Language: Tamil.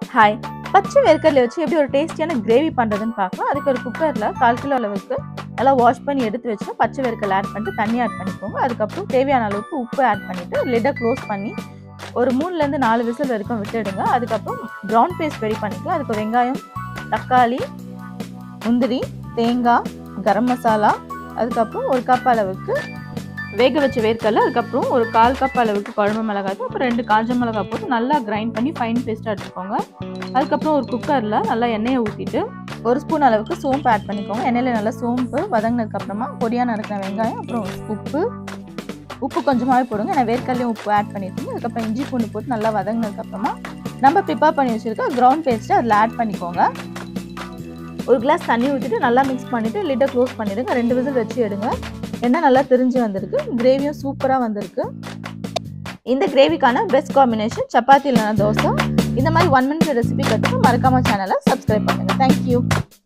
ஹாய் பச்சை வேர்க்கடலை வச்சு எப்படி ஒரு டேஸ்டியான கிரேவி பண்ணுறதுன்னு பார்க்கலாம் அதுக்கு ஒரு குக்கரில் கால் கிலோ அளவுக்கு நல்லா வாஷ் பண்ணி எடுத்து வச்சு பச்சை வேர்க்கடலை ஆட் பண்ணிட்டு தண்ணி ஆட் பண்ணிக்கோங்க அதுக்கப்புறம் தேவையான அளவுக்கு உப்பு ஆட் பண்ணிவிட்டு லிட்டை க்ளோஸ் பண்ணி ஒரு மூணுலேருந்து நாலு விசில் வரைக்கும் விட்டுடுங்க அதுக்கப்புறம் ப்ரௌன் பேஸ்ட் ரெடி பண்ணிக்கலாம் அதுக்கு வெங்காயம் தக்காளி முந்திரி தேங்காய் கரம் மசாலா அதுக்கப்புறம் ஒரு கப் அளவுக்கு வேக வச்ச வேர்க்கடலை அதுக்கப்புறம் ஒரு கால் கப் அளவுக்கு குழம்பு மிளகாய் அப்புறம் ரெண்டு காஞ்ச மிளகாய் போட்டு நல்லா கிரைண்ட் பண்ணி ஃபைன் பேஸ்ட்டாக எடுத்துக்கோங்க அதுக்கப்புறம் ஒரு குக்கரில் நல்லா எண்ணெயை ஊற்றிட்டு ஒரு ஸ்பூன் அளவுக்கு சோம்பு ஆட் பண்ணிக்கோங்க எண்ணெயில் நல்லா சோம்பு வதங்கினதுக்கப்புறமா பொடியாக நறுக்கின வெங்காயம் அப்புறம் உப்பு உப்பு கொஞ்சமாகவே போடுங்க ஏன்னா வேர்க்கடலையும் உப்பு ஆட் பண்ணிக்கோங்க அதுக்கப்புறம் இஞ்சி பூண்டு போட்டு நல்லா வதங்கினதுக்கப்புறமா நம்ம ப்ரிப்பேர் பண்ணி வச்சுருக்க க்ரௌண்ட் பேஸ்ட்டை அதில் ஆட் பண்ணிக்கோங்க ஒரு கிளாஸ் தண்ணி ஊற்றிட்டு நல்லா மிக்ஸ் பண்ணிவிட்டு லிட்டை க்ளோஸ் பண்ணிவிடுங்க ரெண்டு விசில் வச்சு எடுங்க எண்ணெய் நல்லா தெரிஞ்சு வந்திருக்கு கிரேவியும் சூப்பராக வந்திருக்கு இந்த கிரேவிக்கான பெஸ்ட் காம்பினேஷன் சப்பாத்தி இல்லைனா தோசை இந்த மாதிரி ஒன் மினிட் ரெசிபி கற்றுக்க மறக்காம சேனலை சப்ஸ்கிரைப் பண்ணுங்கள் தேங்க்யூ